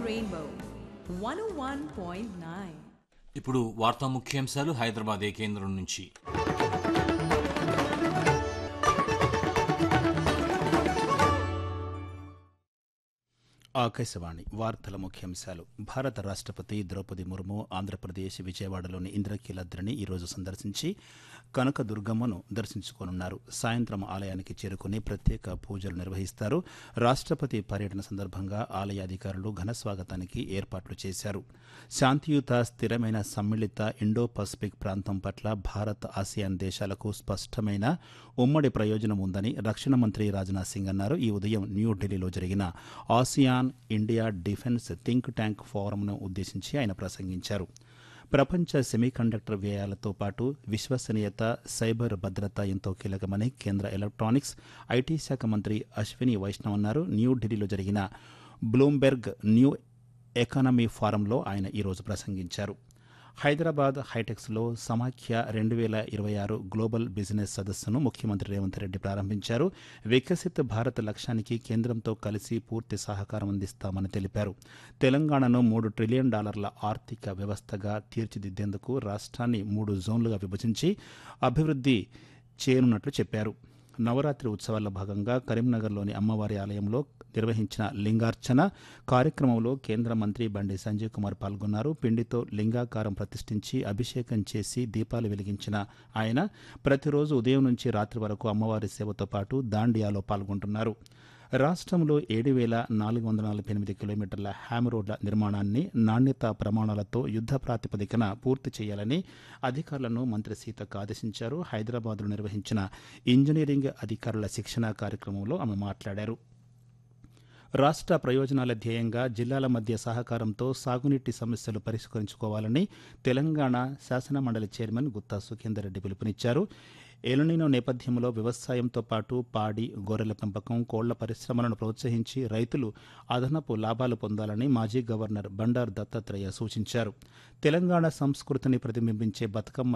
Rainbow 101.9. ఇప్పుడు వార్తా ముఖ్యాంశాలు హైదరాబాద్ ఏ కేంద్రం నుంచి ఆకాశవాణి వార్తల ముఖ్యాంశాలు భారత రాష్ట్రపతి ద్రౌపది ముర్ము ఆంధ్రప్రదేశ్ విజయవాడలోని ఇంద్రకీలాద్రిని ఈరోజు సందర్శించి కనక దుర్గమ్మను దర్శించుకోనున్నారు సాయంత్రం ఆలయానికి చేరుకుని ప్రత్యేక పూజలు నిర్వహిస్తారు రాష్ట్రపతి పర్యటన సందర్భంగా ఆలయ అధికారులు ఘన స్వాగతానికి ఏర్పాట్లు చేశారు శాంతియుత స్థిరమైన సమ్మిళిత ఇండో పసిఫిక్ ప్రాంతం పట్ల భారత్ ఆసియాన్ దేశాలకు స్పష్టమైన ఉమ్మడి ప్రయోజనం ఉందని రక్షణ మంత్రి రాజ్నాథ్ సింగ్ అన్నారు ఈ ఉదయం న్యూఢిల్లీలో జరిగిన ASEAN India defence think tank ఫోరంను ఉద్దేశించి ఆయన ప్రసంగించారు ప్రపంచ సెమీకండక్టర్ వ్యయాలతో పాటు విశ్వసనీయత సైబర్ భద్రత ఎంతో కీలకమని కేంద్ర ఎలక్ట్రానిక్స్ ఐటీ శాఖ మంత్రి అశ్విని వైష్ణవ్ అన్నారు న్యూఢిల్లీలో జరిగిన బ్లూంబెర్గ్ న్యూ ఎకానమీ ఫారంలో ఆయన ఈరోజు ప్రసంగించారు హైదరాబాద్ హైటెక్స్లో సమాఖ్య రెండు వేల ఇరవై ఆరు గ్లోబల్ బిజినెస్ సదస్సును ముఖ్యమంత్రి రేవంత్ రెడ్డి ప్రారంభించారు వికసిత్ భారత్ లక్ష్యానికి కేంద్రంతో కలిసి పూర్తి సహకారం అందిస్తామని తెలిపారు తెలంగాణను మూడు ట్రిలియన్ డాలర్ల ఆర్థిక వ్యవస్థగా తీర్చిదిద్దేందుకు రాష్ట్రాన్ని మూడు జోన్లుగా విభజించి అభివృద్ధి చేయనున్నట్లు చెప్పారు నవరాత్రి ఉత్సవాల్లో భాగంగా కరీంనగర్లోని అమ్మవారి ఆలయంలో నిర్వహించిన లింగార్చన కార్యక్రమంలో కేంద్ర మంత్రి బండి సంజయ్ కుమార్ పాల్గొన్నారు పిండితో లింగాకారం ప్రతిష్ఠించి అభిషేకం చేసి దీపాలు వెలిగించిన ఆయన ప్రతిరోజు ఉదయం నుంచి రాత్రి వరకు అమ్మవారి సేవతో పాటు దాండియాలో పాల్గొంటున్నారు రాష్ట్రంలో ఏడు వేల నాలుగు వందల నలభై ఎనిమిది కిలోమీటర్ల హ్యామ్ రోడ్ల నిర్మాణాన్ని నాణ్యత ప్రమాణాలతో యుద్ధ ప్రాతిపదికన పూర్తి చేయాలని అధికారులను మంత్రి సీతకు ఆదేశించారు హైదరాబాద్లో నిర్వహించిన ఇంజనీరింగ్ అధికారుల శిక్షణ కార్యక్రమంలో ఆమె మాట్లాడారు రాష్ట్ర ప్రయోజనాల ధ్యేయంగా జిల్లాల మధ్య సహకారంతో సాగునీటి సమస్యలు పరిష్కరించుకోవాలని తెలంగాణ శాసనమండలి చైర్మన్ గుత్తా సుఖేందర్ రెడ్డి పిలుపునిచ్చారు ఎలునినో నేపథ్యంలో వ్యవసాయంతో పాటు పాడి గొర్రెల పెంపకం కోళ్ల పరిశ్రమలను ప్రోత్సహించి రైతులు అదనపు లాభాలు పొందాలని మాజీ గవర్నర్ బండారు దత్తాత్రేయ సూచించారు తెలంగాణ సంస్కృతిని ప్రతిబింబించే బతుకమ్మ